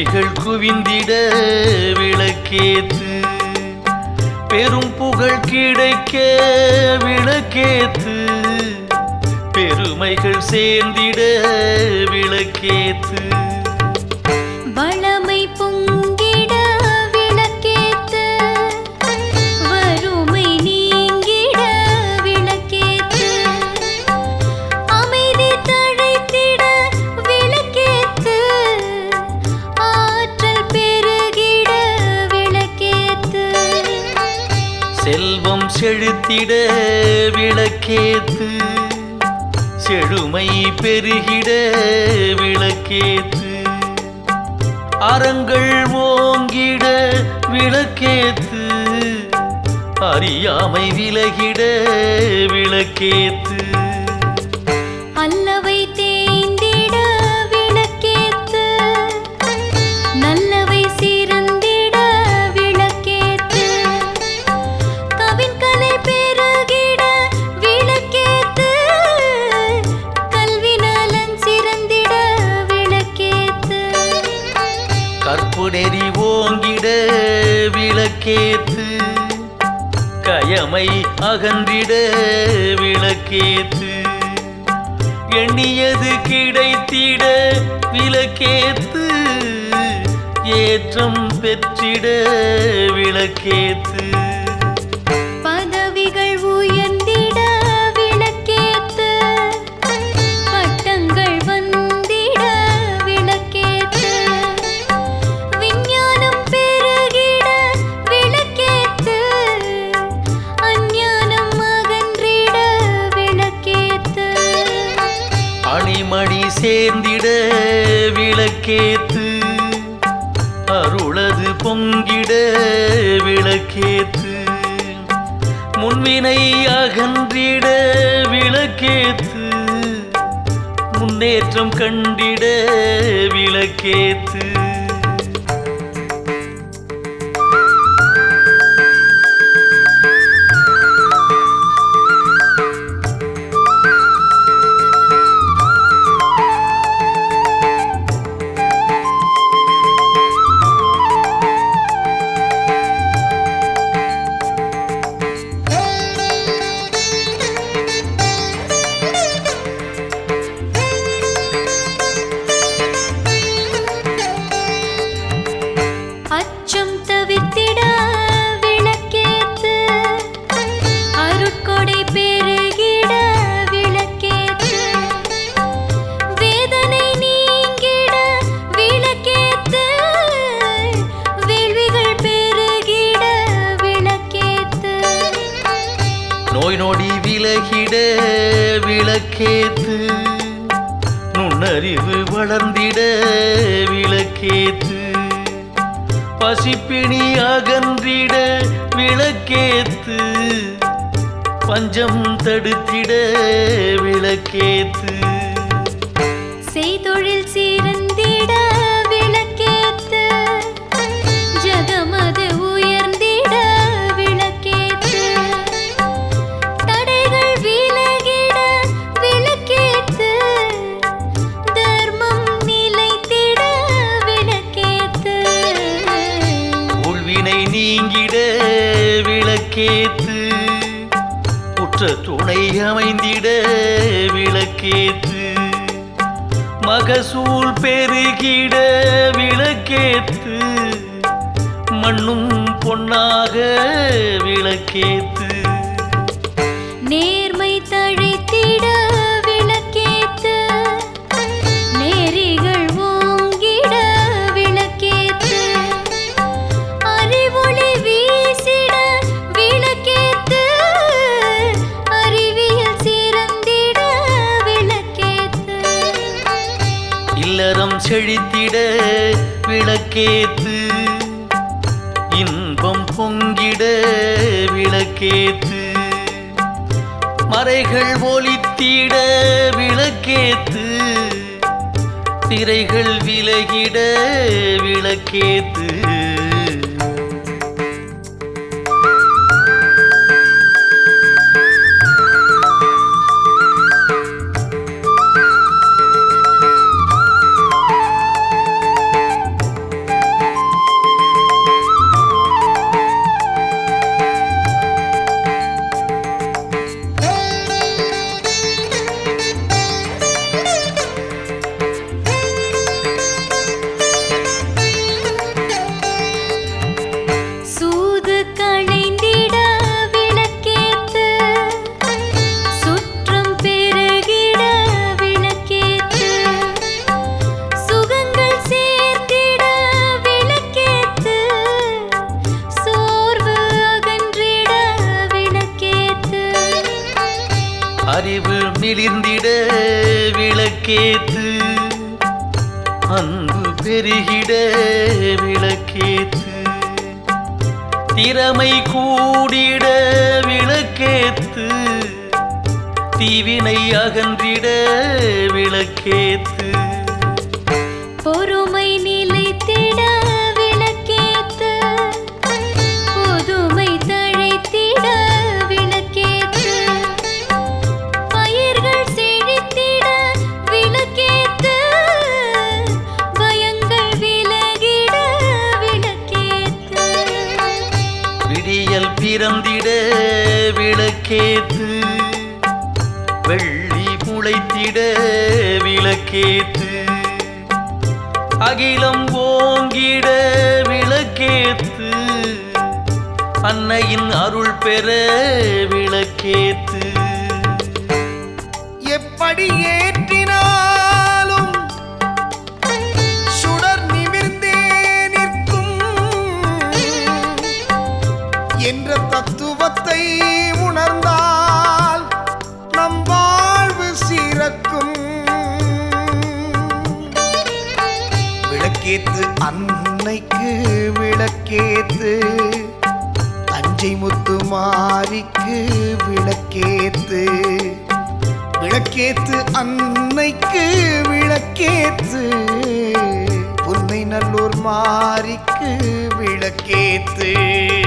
வெற்றிகள் குவிந்திட விளக்கேத்து பெரும் புகழ் கிடைக்க விளக்கேத்து பெருமைகள் சேர்ந்திட விளக்கேத்து வளமை பொங்கிட விளக்கேத்து வறுமை நீங்கிட விளக்கேத்து அமைதி தழைத்திட விளக்கேத்து ஆற்றல் பெருகிட விளக்கேத்து செல்வம் செழுத்திட விளக்கேத்து செழுமை பெருகிட விளக்கேத்து அறங்கள் ஓங்கிட விளக்கேத்து அறியாமை விலகிட விளக்கேத்து அல்லவை தேய்ந்திட விளக்கேத்து நல்லவை சிறந்திட விளக்கேத்து கவின்கலை பெருகிட விளக்கேத்து கல்வி நலன் சிறந்திட விளக்கேத்து கற்பு நெறி ஓங்கிட விளக்கேத்து கயமை அகன்றிட விளக்கேத்து எண்ணியது கிடைத்திட விளக்கேத்து ஏற்றம் பெற்றிட விளக்கேத்து பதவிகள் உயர்ந்திட விளக்கேத்து பட்டங்கள் வந்திட விளக்கேத்து விஞ்ஞானம் பெருகிட விளக்கேத்து அஞ்ஞானம் அகன்றிட விளக்கேத்து அணிமணி சேர்ந்திட விளக்கேத்து அருளது பொங்கிட விளக்கேத்து முன்வினை அகன்றிட விளக்கேத்து முன்னேற்றம் கண்டிட விளக்கேத்து அச்சம் தவித்திட விளக்கேத்து அருட்கொடை பெருகிட விளக்கேத்து வேதனை நீங்கிட விளக்கேத்து வேள்விகள் பெருகிட விளக்கேத்து நோய் நொடி விலகிட விளக்கேத்து நுண்ணறிவு வளர்ந்திட விளக்கேத்து பசிப்பிணி அகன்றிட விளக்கேத்து பஞ்சம் தடுத்திட விளக்கேத்து செய்தொழில் சிறந்திட விளக்கேத்து ஜகமது உயர்ந்திட விளக்கேத்து தடைகள் விலகிட விளக்கேத்து தர்மம் நிலைத்திட விளக்கேத்து உள்வினை நீங்கிட விளக்கேத்து உற்ற துணை அமைந்திட விளக்கேத்து மகசூல் பெருகிட விளக்கேத்து மண்ணும் பொன்னாக விளக்கேத்து நேர்மை தழைத்திட விளக்கேத்து நேரிகள் ஓங்கிட விளக்கேத்து அறிவொளி வீசிட விளக்கேத்து அறிவியல் சிறந்திட விளக்கேத்து இல்லறம் செழித்திட விளக்கேத்து இன்பம் பொங்கிட விளக்கேத்து மறைகள் ஒலித்திட விளக்கேத்து திரைகள் விலகிட விளக்கேத்து அறிவு மிளிர்ந்திட விளக்கேத்து அன்பு பெருகிட விளக்கேத்து திறமை கூடிட விளக்கேத்து தீவினை அகன்றிட விளக்கேத்து பொறுமை நிலைத்திட விளக்கேத்து புதுமை தழைத்திட விளக்கேத்து பயிர்கள் செழித்திட விளக்கேத்து பயங்கள் விலகிட விளக்கேத்து விடியல் பிறந்திட விளக்கேத்து வெள்ளி முளைத்திட விளக்கேத்து அகிலம் ஓங்கிட விளக்கேத்து அன்னையின் அருள் பெற விளக்கேத்து எப்படி ஏற்றினாலும் சுடர் நிமிர்ந்தே நிற்கும் என்ற தத்துவத்தை உணர்ந்தால் நம் வாழ்வு சிறக்கும் விளக்கேத்து அன்னைக்கு விளக்கேத்து தஞ்சை முத்து மாரிக்கு விளக்கேத்து விளக்கேத்து அன்னைக்கு விளக்கேத்து உன்னை நல்லூர் மாரிக்கு விளக்கேத்து